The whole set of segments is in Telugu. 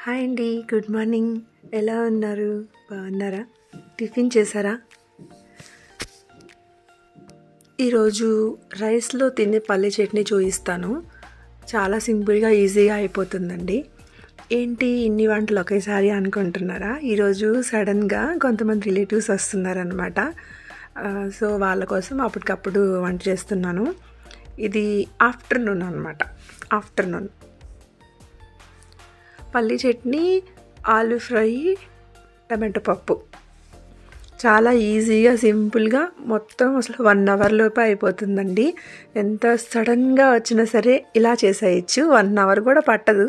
హాయ్ అండి గుడ్ మార్నింగ్ ఎలా ఉన్నారు బాగున్నారా టిఫిన్ చేశారా ఈరోజు రైస్లో తినే పల్లె చట్నీ చూపిస్తాను చాలా సింపుల్గా ఈజీగా అయిపోతుందండి ఏంటి ఇన్ని వంటలు ఒకేసారి అనుకుంటున్నారా ఈరోజు సడన్గా కొంతమంది రిలేటివ్స్ వస్తున్నారనమాట సో వాళ్ళ కోసం అప్పటికప్పుడు వంట చేస్తున్నాను ఇది ఆఫ్టర్నూన్ అనమాట ఆఫ్టర్నూన్ పల్లి చట్నీ ఆలు ఫ్రై టమాటో పప్పు చాలా ఈజీగా సింపుల్గా మొత్తం అసలు వన్ అవర్ లోపే అయిపోతుందండి ఎంత సడన్గా వచ్చినా సరే ఇలా చేసేయచ్చు వన్ అవర్ కూడా పట్టదు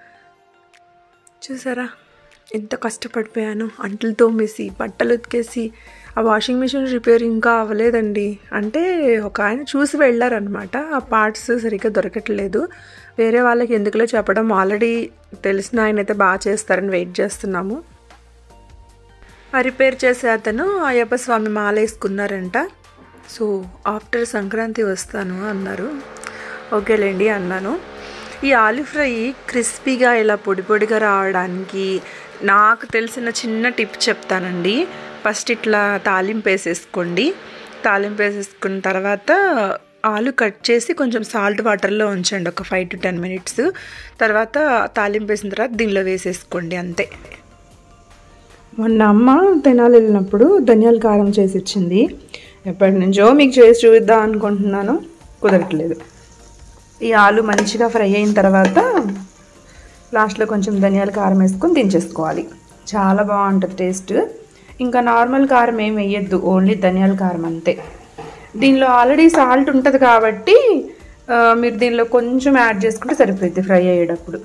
చూసారా ఎంత కష్టపడిపోయాను అంట్లు తోమేసి బట్టలు ఉతికేసి ఆ వాషింగ్ మిషన్ రిపేర్ ఇంకా అవ్వలేదండి అంటే ఒక ఆయన చూసి వెళ్ళారనమాట ఆ పార్ట్స్ సరిగ్గా దొరకట్లేదు వేరే వాళ్ళకి ఎందుకులో చెప్పడం ఆల్రెడీ తెలిసిన ఆయన అయితే బాగా చేస్తారని వెయిట్ చేస్తున్నాము ఆ రిపేర్ చేసే అతను అయ్యప్ప స్వామి మాల వేసుకున్నారంట సో ఆఫ్టర్ సంక్రాంతి వస్తాను అన్నారు ఓకేలేండి అన్నాను ఈ ఆలు ఫ్రై క్రిస్పీగా ఇలా పొడి పొడిగా రావడానికి నాకు తెలిసిన చిన్న టిప్ చెప్తానండి ఫస్ట్ ఇట్లా తాలింపు వేసేసుకోండి తాలింపు వేసేసుకున్న తర్వాత ఆలు కట్ చేసి కొంచెం సాల్ట్ వాటర్లో ఉంచండి ఒక ఫైవ్ టు టెన్ మినిట్స్ తర్వాత తాలింపు వేసిన తర్వాత దీనిలో వేసేసుకోండి అంతే మొన్న అమ్మ తెనాలి వెళ్ళినప్పుడు ధనియాల కారం చేసి ఇచ్చింది ఎప్పటి నుంచో మీకు చేసి చూద్దాం అనుకుంటున్నాను కుదరట్లేదు ఈ ఆలు మంచిగా ఫ్రై అయిన తర్వాత లాస్ట్లో కొంచెం ధనియాల కారం వేసుకొని దించేసుకోవాలి చాలా బాగుంటుంది టేస్ట్ ఇంకా నార్మల్ కారం ఏం వేయద్దు ఓన్లీ ధనియాల కారం అంతే దీనిలో ఆల్రెడీ సాల్ట్ ఉంటుంది కాబట్టి మీరు దీనిలో కొంచెం యాడ్ చేసుకుంటే సరిపోద్ది ఫ్రై అయ్యేటప్పుడు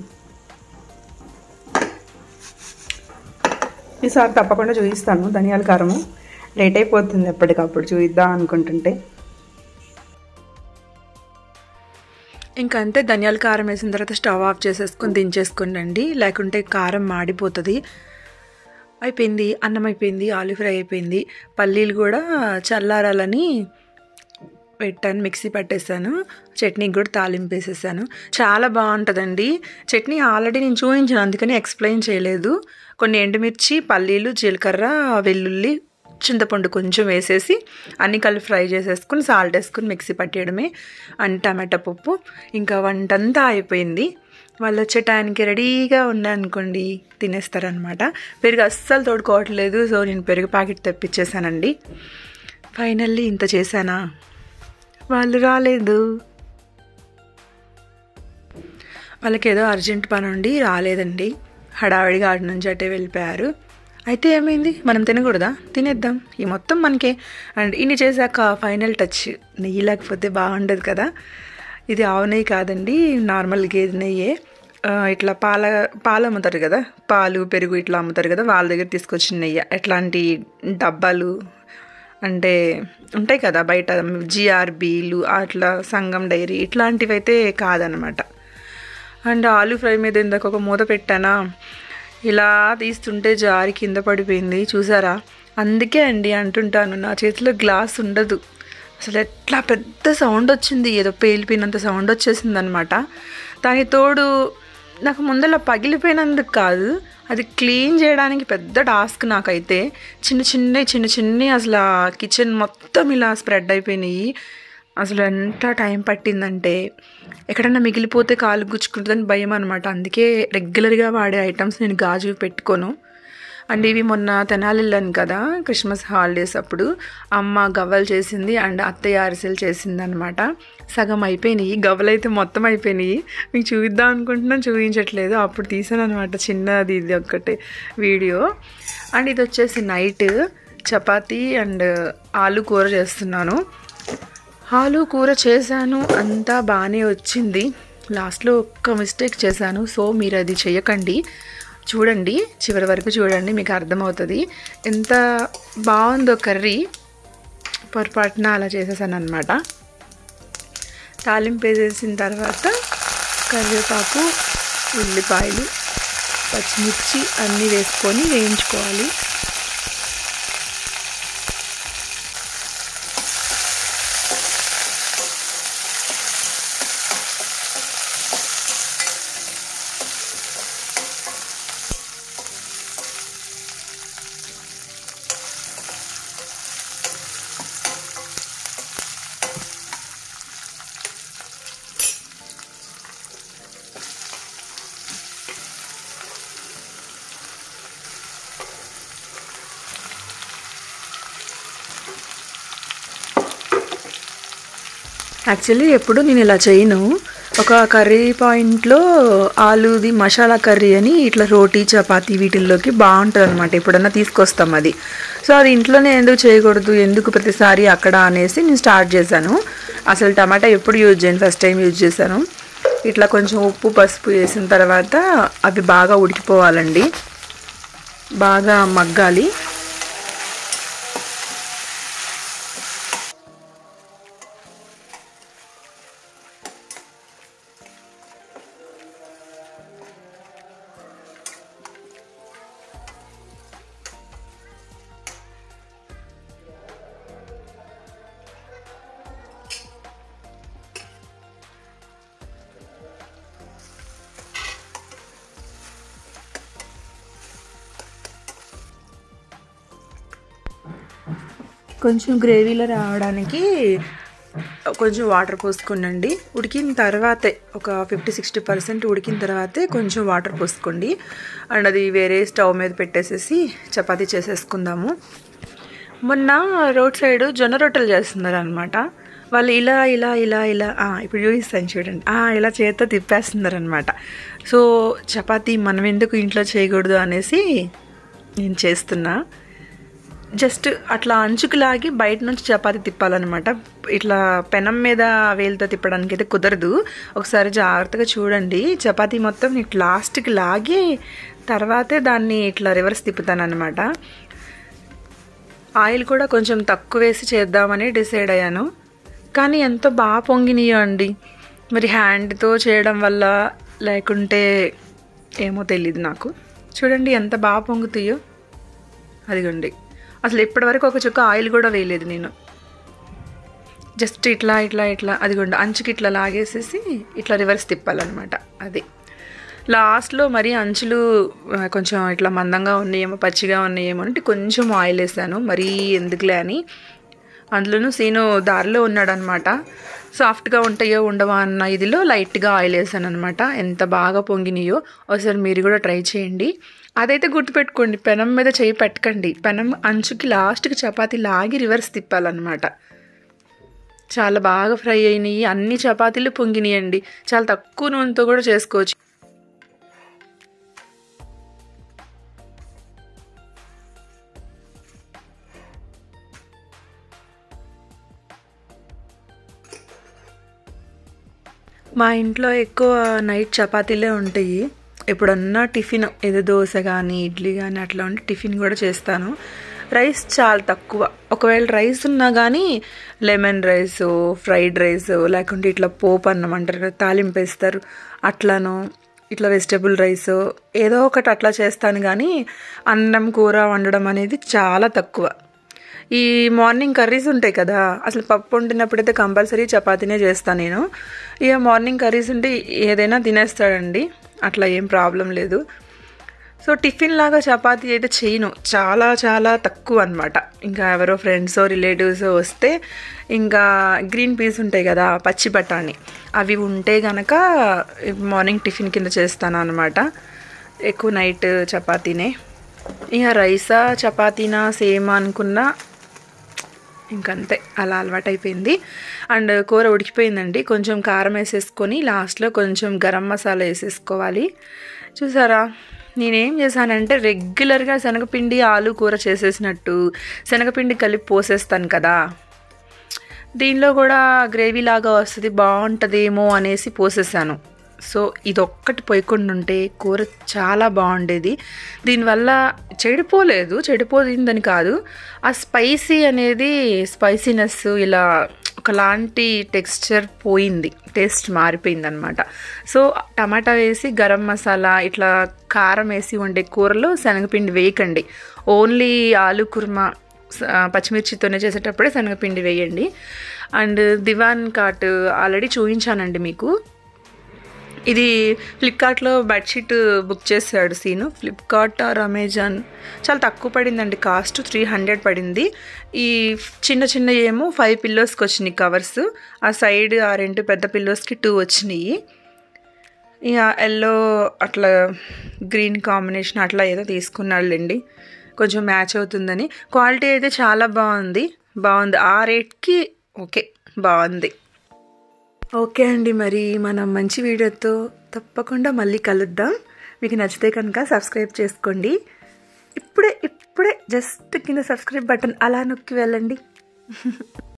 ఈసారి తప్పకుండా చూపిస్తాను ధనియాల కారము లేట్ అయిపోతుంది ఎప్పటికప్పుడు చూద్దాం అనుకుంటుంటే ఇంకా అంతే ధనియాల కారం వేసిన తర్వాత స్టవ్ ఆఫ్ చేసేసుకొని దించేసుకోండి లేకుంటే కారం మాడిపోతుంది అయిపోయింది అన్నం అయిపోయింది ఆలు ఫ్రై అయిపోయింది పల్లీలు కూడా చల్లారాలని పెట్టాను మిక్సీ పట్టేసాను చట్నీకి కూడా తాలింపు వేసేసాను చాలా బాగుంటుందండి చట్నీ ఆల్రెడీ నేను చూపించాను అందుకని ఎక్స్ప్లెయిన్ చేయలేదు కొన్ని ఎండుమిర్చి పల్లీలు జీలకర్ర వెల్లుల్లి చింతపండు కొంచెం వేసేసి అన్ని కలిపి ఫ్రై చేసేసుకుని సాల్ట్ వేసుకుని మిక్సీ పట్టేయడమే అండ్ టమాటా పప్పు ఇంకా వంటంతా అయిపోయింది వాళ్ళు వచ్చే టైంకి రెడీగా ఉన్నాయనుకోండి తినేస్తారనమాట పెరుగు అస్సలు తోడుకోవట్లేదు సో నేను పెరుగు ప్యాకెట్ తెప్పించేసానండి ఫైనల్లీ ఇంత చేశానా వాళ్ళు రాలేదు వాళ్ళకి ఏదో అర్జెంట్ పని ఉండి రాలేదండి హడావిడిగా ఆడి నుంచి అటే వెళ్ళిపోయారు అయితే ఏమైంది మనం తినకూడదా తినేద్దాం ఈ మొత్తం మనకే అండ్ ఇన్ని చేశాక ఫైనల్ టచ్ నెయ్యి లేకపోతే బాగుండదు కదా ఇది ఆవు నెయ్యి కాదండి నార్మల్ గేదె నెయ్యే ఇట్లా పాల పాలు అమ్ముతారు కదా పాలు పెరుగు ఇట్లా అమ్ముతారు కదా వాళ్ళ దగ్గర తీసుకొచ్చిన నెయ్యి ఎట్లాంటి డబ్బాలు అంటే ఉంటాయి కదా బయట జిఆర్బీలు అట్లా సంగం డైరీ ఇట్లాంటివి అయితే కాదనమాట అండ్ ఆలు ఫ్రై మీద ఇందాక ఒక మూత పెట్టానా ఇలా తీస్తుంటే జారి కింద పడిపోయింది చూసారా అందుకే అండి అంటుంటాను నా చేతిలో గ్లాస్ ఉండదు అసలు ఎట్లా పెద్ద సౌండ్ వచ్చింది ఏదో పేలిపోయినంత సౌండ్ వచ్చేసింది అనమాట దాని తోడు నాకు ముందర పగిలిపోయినందుకు కాదు అది క్లీన్ చేయడానికి పెద్ద టాస్క్ నాకైతే చిన్న చిన్న చిన్న చిన్న అసలు కిచెన్ మొత్తం ఇలా స్ప్రెడ్ అయిపోయినాయి అసలు ఎంత టైం పట్టిందంటే ఎక్కడన్నా మిగిలిపోతే కాలు గుచ్చుకుంటుందని భయం అనమాట అందుకే రెగ్యులర్గా వాడే ఐటమ్స్ నేను గాజు పెట్టుకోను అండ్ ఇవి మొన్న తెనాలి వెళ్ళాను కదా క్రిస్మస్ హాలిడేస్ అప్పుడు అమ్మ గవ్వలు చేసింది అండ్ అత్తయ్య అరిసెలు చేసింది అనమాట సగం అయిపోయినాయి గవ్వలు అయితే మొత్తం అయిపోయినాయి మీకు చూపిద్దాం అనుకుంటున్నాను చూపించట్లేదు అప్పుడు తీసాను అనమాట చిన్నది ఇది ఒక్కటి వీడియో అండ్ ఇది వచ్చేసి నైట్ చపాతీ అండ్ ఆలు కూర చేస్తున్నాను ఆలు కూర చేశాను అంతా బాగానే వచ్చింది లాస్ట్లో ఒక్క మిస్టేక్ చేశాను సో మీరు అది చేయకండి చూడండి చివరి వరకు చూడండి మీకు అర్థమవుతుంది ఎంత బాగుందో కర్రీ పొరపాటున అలా చేసేసాను అనమాట తాలింపు వేసేసిన తర్వాత కరివేపాకు ఉల్లిపాయలు పచ్చిమిర్చి అన్నీ వేసుకొని వేయించుకోవాలి యాక్చువల్లీ ఎప్పుడు నేను ఇలా చేయను ఒక కర్రీ పాయింట్లో ఆలూది మసాలా కర్రీ అని ఇట్లా రోటీ చపాతీ వీటిల్లోకి బాగుంటుంది అనమాట ఎప్పుడన్నా తీసుకొస్తాం అది సో అది ఇంట్లోనే ఎందుకు చేయకూడదు ఎందుకు ప్రతిసారి అక్కడ అనేసి నేను స్టార్ట్ చేశాను అసలు టమాటా ఎప్పుడు యూజ్ చేయను ఫస్ట్ టైం యూజ్ చేశాను ఇట్లా కొంచెం ఉప్పు పసుపు వేసిన తర్వాత అవి బాగా ఉడికిపోవాలండి బాగా మగ్గాలి కొంచెం గ్రేవీలో రావడానికి కొంచెం వాటర్ పోసుకోండి ఉడికిన తర్వాతే ఒక ఫిఫ్టీ సిక్స్టీ పర్సెంట్ ఉడికిన తర్వాతే కొంచెం వాటర్ పోసుకోండి అండ్ అది వేరే స్టవ్ మీద పెట్టేసేసి చపాతీ చేసేసుకుందాము మొన్న రోడ్ సైడ్ జొన్న రొట్టెలు చేస్తున్నారు అనమాట వాళ్ళు ఇలా ఇలా ఇలా ఇలా ఆ, ఇప్పుడు చూపిస్తాను చూడండి ఆ, ఇలా చేత్తో తిప్పేస్తున్నారు అనమాట సో చపాతీ మనం ఎందుకు ఇంట్లో చేయకూడదు అనేసి నేను చేస్తున్నా జస్ట్ అట్లా అంచుకు లాగి బయట నుంచి చపాతీ తిప్పాలన్నమాట ఇట్లా పెనం మీద వేలుతో తిప్పడానికి అయితే కుదరదు ఒకసారి జాగ్రత్తగా చూడండి చపాతీ మొత్తం ఇట్లా లాస్ట్కి లాగి తర్వాతే దాన్ని ఇట్లా రివర్స్ తిప్పుతానమాట ఆయిల్ కూడా కొంచెం తక్కువ వేసి చేద్దామని డిసైడ్ అయ్యాను కానీ ఎంతో బాగా పొంగినాయో అండి మరి హ్యాండ్తో చేయడం వల్ల లేకుంటే ఏమో తెలియదు నాకు చూడండి ఎంత బాగా పొంగుతాయో అదిగోండి అసలు ఇప్పటివరకు ఒక చుక్క ఆయిల్ కూడా వేయలేదు నేను జస్ట్ ఇట్లా ఇట్లా ఇట్లా అదిగోండి అంచుకి ఇట్లా లాగేసేసి ఇట్లా రివర్స్ తిప్పాలన్నమాట అది లాస్ట్లో మరి అంచులు ఆ, కొంచెం ఇట్లా మందంగా ఉన్నాయేమో పచ్చిగా ఉన్నాయేమో అంటే కొంచెం ఆయిల్ వేసాను మరీ ఎందుకులే అని అందులోనూ సీను దారిలో ఉన్నాడనమాట సాఫ్ట్గా ఉంటాయో ఉండవా అన్న ఇదిలో లైట్గా ఆయిల్ వేసాను అనమాట ఎంత బాగా పొంగినాయో ఒకసారి మీరు కూడా ట్రై చేయండి అదైతే గుర్తుపెట్టుకోండి పెనం మీద చేయి పెట్టకండి పెనం అంచుకి లాస్ట్కి చపాతీ లాగి రివర్స్ తిప్పాలన్నమాట చాలా బాగా ఫ్రై అయినాయి అన్ని చపాతీలు పొంగినాయండి చాలా తక్కువ నూనెతో కూడా చేసుకోవచ్చు మా ఇంట్లో ఎక్కువ నైట్ చపాతీలే ఉంటాయి ఎప్పుడన్నా టిఫిన్ ఏదో దోశ కానీ ఇడ్లీ కానీ అట్లా ఉంటే టిఫిన్ కూడా చేస్తాను రైస్ చాలా తక్కువ ఒకవేళ రైస్ ఉన్నా కానీ లెమన్ రైస్ ఫ్రైడ్ రైస్ లేకుంటే ఇట్లా పోపు అన్నం అంటారు కదా తాలింపు వేస్తారు అట్లాను ఇట్లా వెజిటబుల్ రైస్ ఏదో ఒకటి అట్లా చేస్తాను కానీ అన్నం కూర వండడం అనేది చాలా తక్కువ ఈ మార్నింగ్ కర్రీస్ ఉంటాయి కదా అసలు పప్పు వండినప్పుడైతే కంపల్సరీ చపాతీనే చేస్తాను నేను ఇక మార్నింగ్ కర్రీస్ ఉంటే ఏదైనా తినేస్తాడండి అట్లా ఏం ప్రాబ్లం లేదు సో టిఫిన్ లాగా చపాతీ అయితే చేయను చాలా చాలా తక్కువ అనమాట ఇంకా ఎవరో ఫ్రెండ్స్ రిలేటివ్స్ వస్తే ఇంకా గ్రీన్ పీస్ ఉంటాయి కదా పచ్చి బఠానీ అవి ఉంటే గనక మార్నింగ్ టిఫిన్ కింద చేస్తాను అనమాట ఎక్కువ నైట్ చపాతీనే ఇక రైసా చపాతీనా సేమ్ అనుకున్నా ఇంకంతే అలా అలవాటైపోయింది అండ్ కూర ఉడికిపోయిందండి కొంచెం కారం వేసేసుకొని లాస్ట్లో కొంచెం గరం మసాలా వేసేసుకోవాలి చూసారా నేనేం చేశానంటే రెగ్యులర్గా శనగపిండి ఆలు కూర చేసేసినట్టు శనగపిండి కలిపి పోసేస్తాను కదా దీనిలో కూడా గ్రేవీ లాగా వస్తుంది బాగుంటుందేమో అనేసి పోసేసాను సో ఇదొక్కటి పోయకుండా ఉంటే కూర చాలా బాగుండేది దీనివల్ల చెడిపోలేదు చెడిపోయిందని కాదు ఆ స్పైసీ అనేది స్పైసీనెస్ ఇలా ఒకలాంటి టెక్స్చర్ పోయింది టేస్ట్ మారిపోయింది అనమాట సో టమాటా వేసి గరం మసాలా ఇట్లా కారం వేసి వండే కూరలో శనగపిండి వేయకండి ఓన్లీ ఆలు కుర్మా స- పచ్చిమిర్చితోనే చేసేటప్పుడే శనగపిండి వేయండి అండ్ దివాన్ కాట్ ఆల్రెడీ చూపించానండి మీకు ఇది ఫ్లిప్కార్ట్లో బెడ్షీట్ బుక్ చేశాడు సీను ఫ్లిప్కార్ట్ ఆర్ అమెజాన్ చాలా తక్కువ పడిందండి కాస్ట్ త్రీ హండ్రెడ్ పడింది ఈ చిన్న చిన్న ఏమో ఫైవ్ పిల్లోస్కి వచ్చినాయి కవర్స్ ఆ సైడ్ ఆ రెండు పెద్ద పిల్లోస్కి టూ వచ్చినాయి ఇక ఎల్లో అట్లా గ్రీన్ కాంబినేషన్ అట్లా ఏదో తీసుకున్నాళ్ళండి కొంచెం మ్యాచ్ అవుతుందని క్వాలిటీ అయితే చాలా బాగుంది బాగుంది ఆ రేట్కి ఓకే బాగుంది ఓకే అండి మరి మనం మంచి వీడియోతో తప్పకుండా మళ్ళీ కలుద్దాం మీకు నచ్చితే కనుక సబ్స్క్రైబ్ చేసుకోండి ఇప్పుడే ఇప్పుడే జస్ట్ కింద సబ్స్క్రైబ్ బటన్ అలా నొక్కి వెళ్ళండి